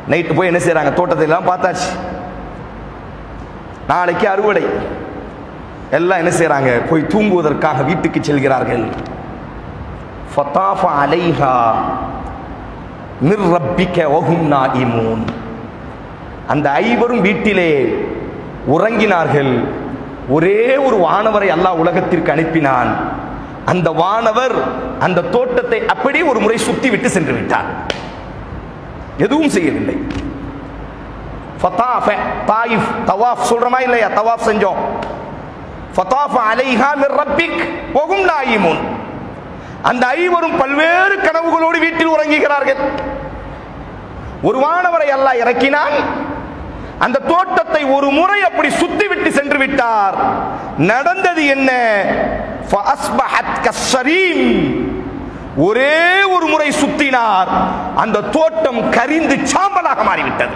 Night போய் என்ன செய்றாங்க தோட்டத்தை எல்லாம் பார்த்தாச்சு நாளைக்கு அறுவடை எல்லாம் என்ன செய்றாங்க போய் தூங்குவதற்காக வீட்டுக்கு செல்கிறார்கள் ஃபதாஃப அலைஹா மிர் ரப்பிக்க வஹும் நாயிமூன் அந்த ஐவரும் வீட்டிலே உறங்கினார்கள் ஒரே ஒரு வானவரை அல்லாஹ் உலகத்திற்கு அனுப்பினான் அந்த வானவர் அந்த தோட்டத்தை அப்படியே ஒரு முறை சுத்தி விட்டு சென்று விட்டார் எதுவும் செய்யவில்லை ஃபதாஃப தாயிஃப் தவாஃப் சொல்றோமா இல்லையா தவாஃப் செஞ்சோம் ஃபதாஃப அலைஹா மிர் ரப்பிக் வஹும் நாயிமூன் அந்த ஐவரும் பல்வேறு கனவுகளோடு வீட்டில் உறங்குகிறார்கள் ஒரு வானவரை அல்லாஹ் இறக்கினான் அந்த தோட்டத்தை ஒரு முறை அப்படி சுத்தி விட்டு சென்று விட்டார் நடந்தது என்ன فأصبحت كالصريم. ஒரே ஒரு முறை சுத்தினார் அந்த தோட்டம் கரிந்து சாம்பலாக மாறிவிட்டது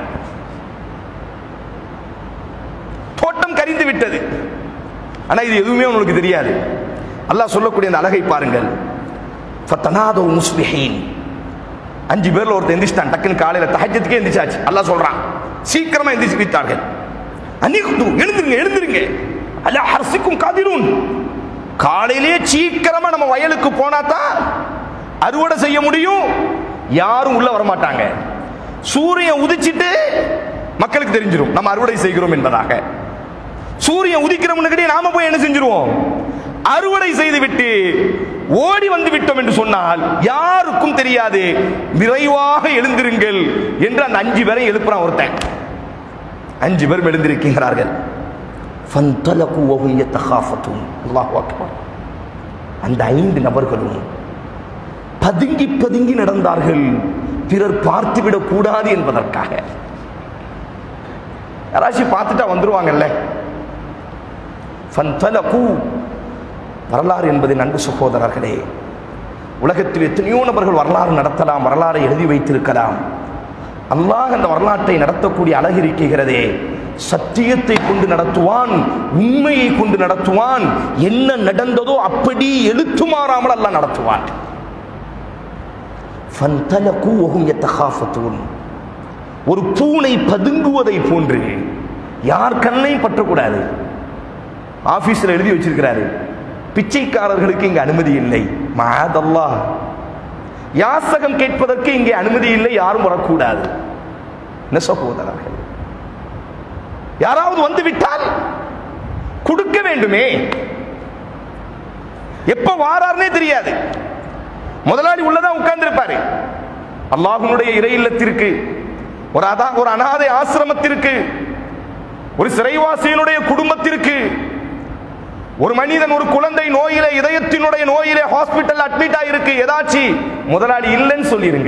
தோட்டம் கரிந்து விட்டது ஆனா இது எதுவுமே உங்களுக்கு தெரியாது அல்லாஹ் சொல்லக்கூடிய அந்த அழகை பாருங்கள் ஃபத்தனாதோ முஸ்லிஹீன் அஞ்சு பேர்ல ஒருத்தர் எந்திரிச்சிட்டான் டக்குன்னு காலையில தஹஜத்துக்கே எந்திரிச்சாச்சு அல்லாஹ் சொல்றான் சீக்கிரமா எந்திரிச்சு விட்டார்கள் அன்னிகுத்து எழுந்துருங்க எழுந்துருங்க அல்ல ஹர்சிக்கும் காதிரூன் காலையிலேயே சீக்கிரமா நம்ம வயலுக்கு போனா தான் அறுவடை செய்ய முடியும் யாரும் உள்ள வர மாட்டாங்க சூரியன் உதிச்சிட்டு மக்களுக்கு தெரிஞ்சிடும் நம்ம அறுவடை செய்கிறோம் என்பதாக சூரியன் உதிக்கிற முன்னாடி நாம போய் என்ன செஞ்சிருவோம் அறுவடை செய்து விட்டு ஓடி வந்து விட்டோம் என்று சொன்னால் யாருக்கும் தெரியாது விரைவாக எழுந்திருங்கள் என்று அந்த அஞ்சு பேரை எழுப்புறான் ஒருத்தன் அஞ்சு பேரும் எழுந்திருக்கிறார்கள் فانطلقوا وهم يتخافتون الله اكبر அந்த ஐந்து நபர்களும் பதுங்கி பதுங்கி நடந்தார்கள் பிறர் பார்த்துவிடக் கூடாது என்பதற்காக யாராச்சும் பார்த்துட்டா வந்துருவாங்கல்ல ஃபந்தலகு வரலாறு என்பது நன்கு சகோதரர்களே உலகத்தில் எத்தனையோ நபர்கள் வரலாறு நடத்தலாம் வரலாறை எழுதி வைத்திருக்கலாம் அல்லாஹ் அந்த வரலாற்றை நடத்தக்கூடிய அழகு இருக்கிறதே சத்தியத்தை கொண்டு நடத்துவான் உண்மையை கொண்டு நடத்துவான் என்ன நடந்ததோ அப்படி எழுத்து மாறாமல் அல்லாஹ் நடத்துவான் فانطلقوا وهم يتخافتون ஒரு பூனை பதுங்குவதை போன்று யார் கண்ணையும் பற்றக்கூடாது ஆபீஸ்ல எழுதி வச்சிருக்கிறாரு பிச்சைக்காரர்களுக்கு இங்கு அனுமதி இல்லை மாதல்லா யாசகம் கேட்பதற்கு இங்கே அனுமதி இல்லை யாரும் வரக்கூடாது என்ன சகோதரர்கள் யாராவது வந்து விட்டால் கொடுக்க வேண்டுமே எப்ப வாராருன்னே தெரியாது முதலாளி உள்ளதான் உட்கார்ந்து இருப்பாரு அல்லாஹுனுடைய இறை இல்லத்திற்கு ஒரு அதா ஒரு அனாதை ஆசிரமத்திற்கு ஒரு சிறைவாசியினுடைய குடும்பத்திற்கு ஒரு மனிதன் ஒரு குழந்தை நோயிலே இதயத்தினுடைய நோயிலே ஹாஸ்பிட்டல் அட்மிட் ஆயிருக்கு ஏதாச்சு முதலாளி இல்லைன்னு சொல்லிருங்க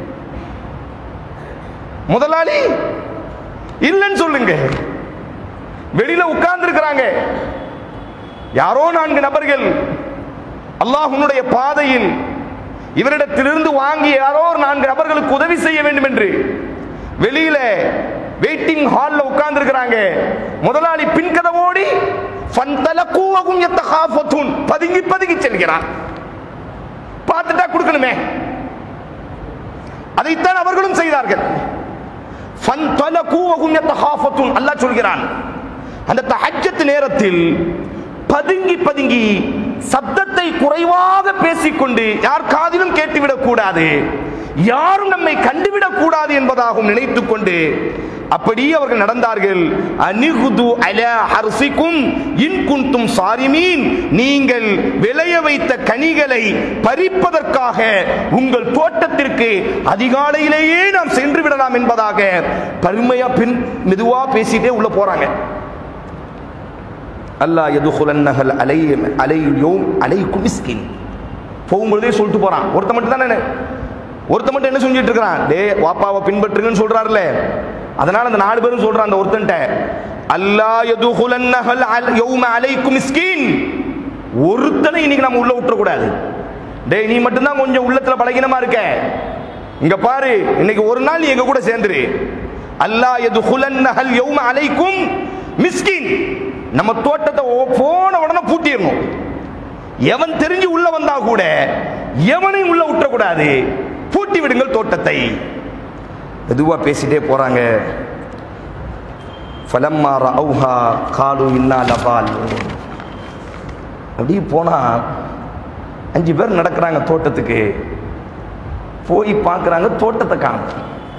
முதலாளி இல்லைன்னு சொல்லுங்க வெளியில உட்கார்ந்து இருக்கிறாங்க யாரோ நான்கு நபர்கள் அல்லாஹ்வுடைய பாதையில் இவரிடத்திலிருந்து வாங்கி யாரோ ஒரு நான்கு நபர்களுக்கு உதவி செய்ய வேண்டும் என்று வெளியில வெயிட்டிங் ஹால்ல உட்கார்ந்து இருக்கிறாங்க முதலாளி பின்கதவோடி ஃபந்தலகூவகும் யத்தகாஃபத்துன் பதுங்கி பதுங்கி செல்கிறான் பார்த்துட்டா கொடுக்கணுமே அதைத்தான் அவர்களும் செய்தார்கள் ஃபந்தலகூவகும் யத்தகாஃபத்துன் அல்லாஹ் சொல்கிறான் அந்த தஹஜ்ஜத் நேரத்தில் பதுங்கி பதுங்கி சப்தத்தை குறைவாக பேசிக்கொண்டு யார் காதிலும் கேட்டுவிடக் கூடாது யாரும் நம்மை கண்டுவிடக் கூடாது என்பதாகவும் நினைத்துக் கொண்டு அப்படியே அவர்கள் நடந்தார்கள் அனிகுது அல ஹர்சிக்கும் இன் குந்தும் சாரிமீன் நீங்கள் விளைய வைத்த கனிகளை பறிப்பதற்காக உங்கள் தோட்டத்திற்கு அதிகாலையிலேயே நாம் சென்று விடலாம் என்பதாக பருமையா பின் மெதுவா பேசிட்டே உள்ள போறாங்க அல்லாஹ் எதுகுலன்னஹல் அலை அலை யோம் அலைக்கும் மிஸ்கின் போகும்பொழுதே சொல்லிட்டு போறான் ஒருத்த மட்டும் தானே ஒருத்த மட்டும் என்ன செஞ்சுட்டு இருக்கிறான் டே வாப்பாவை பின்பற்றுங்கன்னு சொல்றாருல அதனால அந்த நாலு பேரும் சொல்றான் அந்த ஒருத்தன்ட்ட அல்லாஹ் எதுகுலன்னஹல் யௌம அலைக்கும் மிஸ்கின் ஒருத்தனை இன்னைக்கு நம்ம உள்ள விட்டுற கூடாது டேய் நீ மட்டும்தான் கொஞ்சம் உள்ளத்துல பலகீனமா இருக்க இங்க பாரு இன்னைக்கு ஒரு நாள் நீ எங்க கூட சேர்ந்துரு அல்லாஹ் எதுகுலன்னஹல் யௌம அலைக்கும் மிஸ்கின் நம்ம தோட்டத்தை ஓ- போன உடனே பூட்டிடணும் எவன் தெரிஞ்சு உள்ள வந்தா கூட எவனையும் உள்ள விட்டுறக்கூடாது பூட்டி விடுங்கள் தோட்டத்தை மெதுவாக பேசிட்டே போகிறாங்க ஃபலம்மா ரவுஹா காலு இன்னா லபால் அப்படியே போனால் அஞ்சு பேர் நடக்கிறாங்க தோட்டத்துக்கு போய் பார்க்குறாங்க தோட்டத்தை காணும்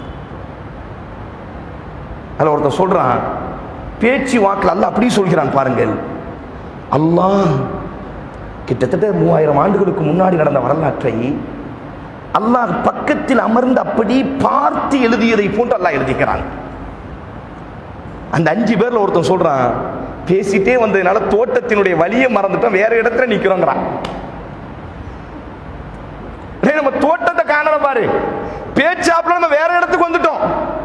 அதில் ஒருத்தன் சொல்கிறான் பேச்சு வாக்கில் அல்ல அப்படி சொல்கிறான் பாருங்கள் அல்லாஹ் கிட்டத்தட்ட மூவாயிரம் ஆண்டுகளுக்கு முன்னாடி நடந்த வரலாற்றை அல்லாஹ் பக்கத்தில் அமர்ந்து அப்படி பார்த்து எழுதியதை போன்று அல்லாஹ் எழுதிக்கிறான் அந்த அஞ்சு பேர்ல ஒருத்தன் சொல்றான் பேசிட்டே வந்ததுனால தோட்டத்தினுடைய வழியை மறந்துட்டோம் வேற இடத்துல நிக்கிறோங்கிறான் டேய், நம்ம தோட்டத்தை காணல பாரு பேச்சாப்புல நம்ம வேற இடத்துக்கு வந்துட்டோம்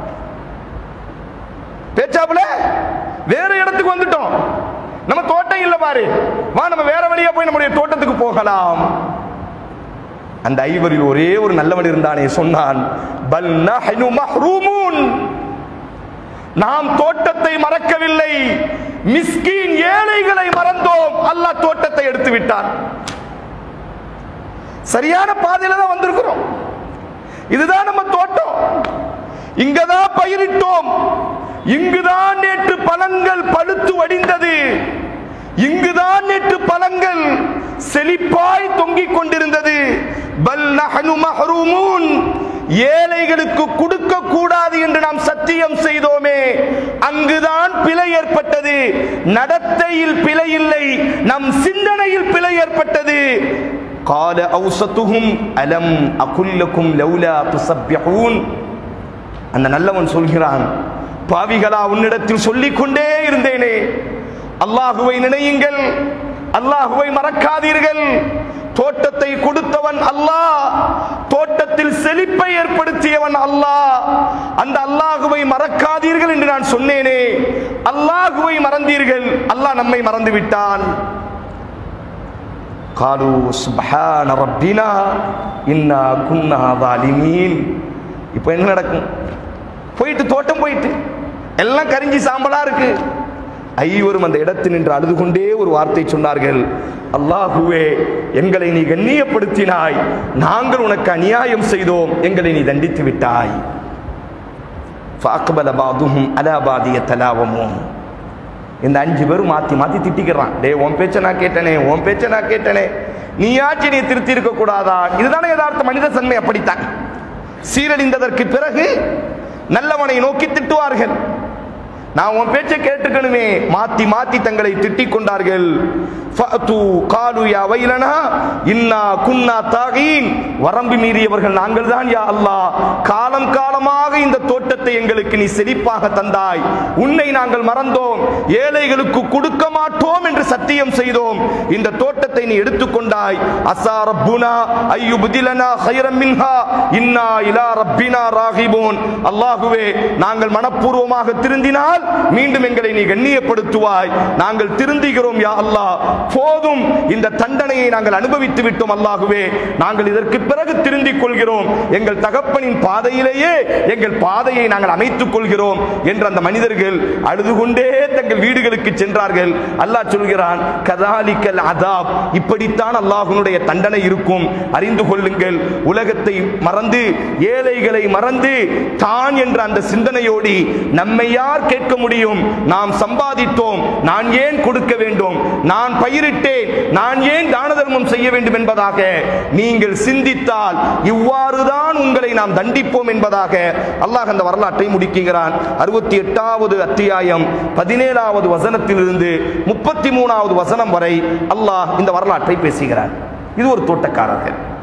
பேச்சாப்புல வேற இடத்துக்கு வந்துட்டோம் நம்ம தோட்டம் இல்ல பாரு வா நம்ம வேற வழியா போய் நம்முடைய தோட்டத்துக்கு போகலாம் அந்த ஐவரில் ஒரே ஒரு நல்லவன் இருந்தானே சொன்னான் பல் நஹ்னு மஹ்ரூமூன் நாம் தோட்டத்தை மறக்கவில்லை மிஸ்கீன் ஏழைகளை மறந்தோம் அல்லாஹ் தோட்டத்தை எடுத்து விட்டான் சரியான பாதையில தான் வந்திருக்கிறோம் இதுதான் நம்ம தோட்டம் இங்கதான் பயிரிட்டோம் இங்குதான் நேற்று பழங்கள் பழுத்து வடிந்தது இங்குதான் நேற்று பழங்கள் செழிப்பாய் தொங்கிக் கொண்டிருந்தது பல் நஹனு மஹ்ரூமூன் ஏழைகளுக்கு கொடுக்க கூடாது என்று நாம் சத்தியம் செய்தோமே அங்குதான் பிழை ஏற்பட்டது நடத்தையில் பிழை இல்லை நம் சிந்தனையில் பிழை ஏற்பட்டது قال أوسطهم ألم أقل لكم لولا تسبحون அந்த நல்லவன் சொல்கிறான் பாவிகளா உன்னிடத்தில் சொல்லிக் கொண்டே இருந்தேனே அல்லாஹுவை நினையுங்கள் அல்லாஹுவை மறக்காதீர்கள் தோட்டத்தை கொடுத்தவன் அல்லாஹ் தோட்டத்தில் செழிப்பை ஏற்படுத்தியவன் அல்லாஹ் அந்த அல்லாஹுவை மறக்காதீர்கள் என்று நான் சொன்னேனே அல்லாஹுவை மறந்தீர்கள் அல்லாஹ் நம்மை மறந்து விட்டான் قالوا سبحان ربنا إنا كنا ظالمين இப்போ என்ன நடக்கும் போயிட்டு தோட்டம் போயிட்டு எல்லாம் கரிஞ்சி சாம்பலா இருக்கு ஐவரும் அந்த இடத்தில் நின்று அழுது கொண்டே ஒரு வார்த்தை சொன்னார்கள் அல்லாஹுவே எங்களை நீ கண்ணியப்படுத்தினாய் நாங்கள் உனக்கு அநியாயம் செய்தோம் எங்களை நீ தண்டித்து விட்டாய் فأقبل بعضهم على بعض يتلاومون இந்த அஞ்சு பேரும் மாத்தி மாத்தி திட்டிக்கிறான் டேய் உன் பேச்ச நான் கேட்டனே உன் பேச்ச நான் கேட்டனே நீயாச்சு நீ திருத்தி இருக்க கூடாதா இதுதானே யதார்த்த மனித தன்மை அப்படித்தான் சீரழிந்ததற்கு பிறகு நல்லவனை நோக்கி திட்டுவார்கள் நான் உன் பேச்சை கேட்டுக்கணுமே மாத்தி மாத்தி தங்களை திட்டிக் கொண்டார்கள் ஃபஅத்து காலு யா வைலனா இன்னா குன்னா தாகீன் வரம்பு மீறியவர்கள் நாங்கள் தான் யா அல்லாஹ் காலம் காலமாக இந்த தோட்டத்தை எங்களுக்கு நீ செழிப்பாக தந்தாய் உன்னை நாங்கள் மறந்தோம் ஏழைகளுக்கு கொடுக்க மாட்டோம் என்று சத்தியம் செய்தோம் இந்த தோட்டத்தை நீ எடுத்துக்கொண்டாய் அசா ரப்புனா ஐயுபுதிலனா ஹைரம் மின்ஹா இன்னா இலா ரப்பினா ராகிபூன் அல்லாஹுவே நாங்கள் மனப்பூர்வமாக திருந்தினால் மீண்டும் எங்களை நீ கண்ணியப்படுத்துவாய் நாங்கள் திருந்துகிறோம் யா அல்லாஹ் போதும் இந்த தண்டனையை நாங்கள் அனுபவித்து விட்டோம் அல்லாஹுவே நாங்கள் இதற்கு பிறகு திருந்திக் கொள்கிறோம் எங்கள் தகப்பனின் பாதையிலேயே எங்கள் பாதையை நாங்கள் அமைத்துக் கொள்கிறோம் என்று அந்த மனிதர்கள் அழுது கொண்டே தங்கள் வீடுகளுக்கு சென்றார்கள் அல்லாஹ் சொல்கிறான் கதாலிக்கல் அதாப் இப்படித்தான் அல்லாஹ்வுடைய தண்டனை இருக்கும் அறிந்து கொள்ளுங்கள் உலகத்தை மறந்து ஏழைகளை மறந்து தான் என்ற அந்த சிந்தனையோடு நம்மை யார் கேட்க முடியும் நாம் சம்பாதித்தோம் நான் ஏன் கொடுக்க வேண்டும் நான் பயிரிட்டேன் நான் ஏன் தான தர்மம் செய்ய வேண்டும் என்பதாக நீங்கள் சிந்தித்தால் இவ்வாறுதான் உங்களை நாம் தண்டிப்போம் என்பதாக அல்லாஹ் அந்த வரலாற்றை முடிக்கிறான் அறுபத்தி எட்டாவது அத்தியாயம் பதினேழாவது வசனத்திலிருந்து முப்பத்தி மூணாவது வசனம் வரை அல்லாஹ் இந்த வரலாற்றை பேசுகிறார் இது ஒரு தோட்டக்காரர்கள்